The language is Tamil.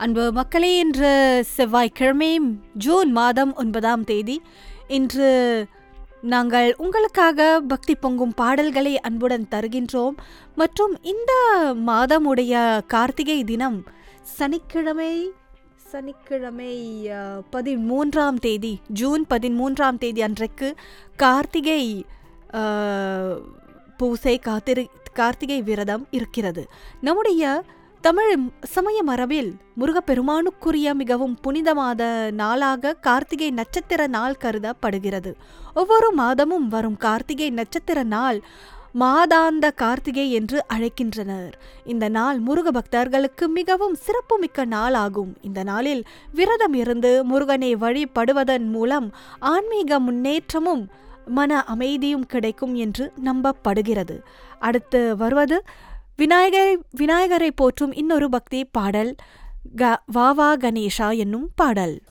அன்பு மக்களே இன்று செவ்வாய்க்கிழமை ஜூன் மாதம் ஒன்பதாம் தேதி இன்று நாங்கள் உங்களுக்காக பக்தி பொங்கும் பாடல்களை அன்புடன் தருகின்றோம் மற்றும் இந்த மாதமுடைய கார்த்திகை தினம் சனிக்கிழமை சனிக்கிழமை அஹ், பதிமூன்றாம் தேதி ஜூன் பதிமூன்றாம் தேதி அன்றைக்கு கார்த்திகை அஹ், பூசை காத்திரு கார்த்திகை விரதம் இருக்கிறது நம்முடைய தமிழ் சமய மரபில் முருகப்பெருமானுக்குரிய மிகவும் புனிதமான நாளாக கார்த்திகை நட்சத்திர நாள் கருதப்படுகிறது ஒவ்வொரு மாதமும் வரும் கார்த்திகை நட்சத்திர நாள் மாதாந்த கார்த்திகை என்று அழைக்கின்றனர் இந்த நாள் முருக பக்தர்களுக்கு மிகவும் சிறப்புமிக்க நாளாகும் இந்த நாளில் விரதம் இருந்து முருகனை வழிபடுவதன் மூலம் ஆன்மீக முன்னேற்றமும் மன அமைதியும் கிடைக்கும் என்று நம்பப்படுகிறது அடுத்து வருவது விநாயகரை விநாயகரை போற்றும் இன்னொரு பக்தி பாடல் க வாவா கணேஷா என்னும் பாடல்